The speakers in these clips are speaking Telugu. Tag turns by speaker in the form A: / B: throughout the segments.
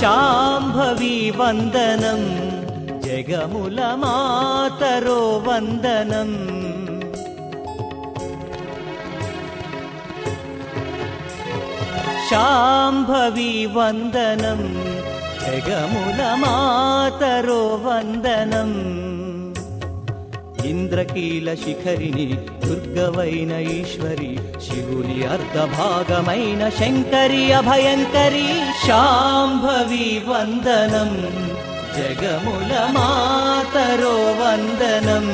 A: శాంభవి వందనం జగముల మాతరో వందనం శాంభవి వందనం జగముల మాతరో వందనం ఇంద్రకీల శిఖరిని దుర్గవైన ఈశ్వరి శివుని అర్ధభాగమైన శంకరి అభయంకరి శాంభవి వందనం జగముల మాతరో వందనం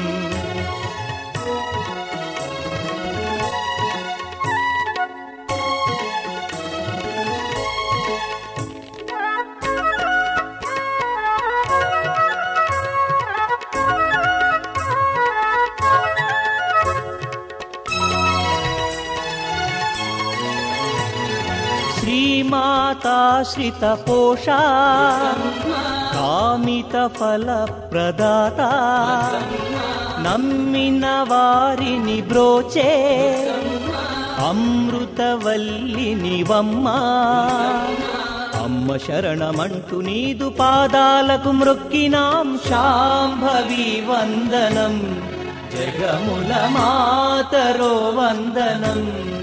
A: శ్రీమాతాశ్రిత పోషా కామిత ఫల ప్రదాత నమ్మిన వారిని బ్రోచే అమృతవల్లిని వమ్మ అమ్మ శరణమంటూ నీదు పాదాలకు మృక్కినాం శాంభవి వందనం జగముల మాతరో వందనం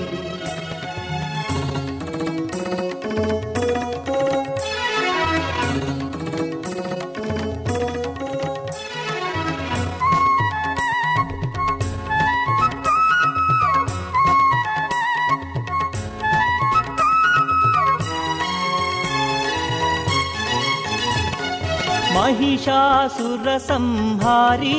A: మహిషాసుర సంహారి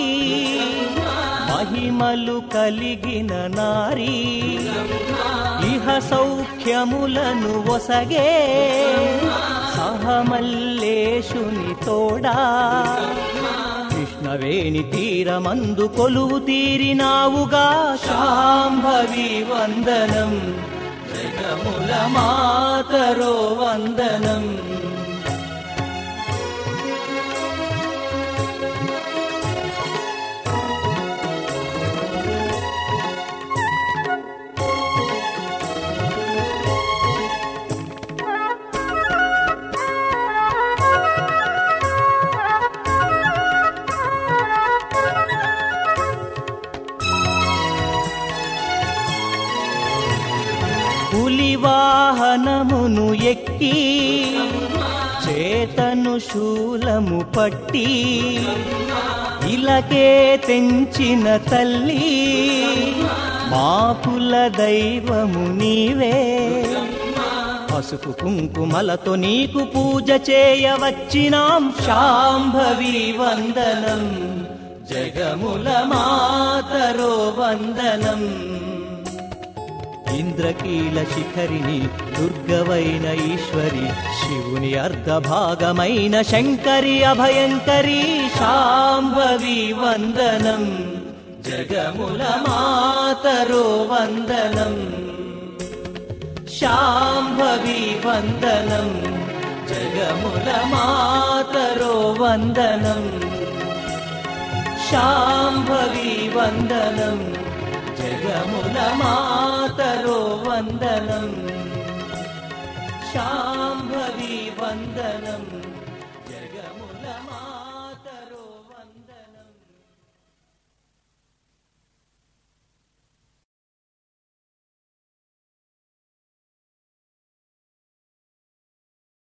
A: మహిమలు కలిగిన నారీ ఇహ సౌఖ్యములను ఒసగే సహమల్లేశుని తోడా కృష్ణవేణి తీరమందు కొలువు తీరినావుగా శాంభవి వందనం జగముల మాతరో వందనం పులివాహనమును ఎక్కి చేతను శూలము పట్టి ఇలకే తెంచిన తల్లి మాకుల దైవము నీవే పసుపు కుంకుమలతో నీకు పూజ చేయవచ్చినాం శాంభవి వందనం జగముల మాతరో వందనం ఇంద్రకీల శిఖరిని దుర్గవైన ఈశ్వరి శివుని అర్ధభాగమైన శంకరి అభయంకరి శాంభవి వందనం జగముల మాతరో వందనం శాంభవి వందనం జగముల మాతరో వందనం శాంభవి వందనం జగముల మాతరో వందనం శాంభవి వందనం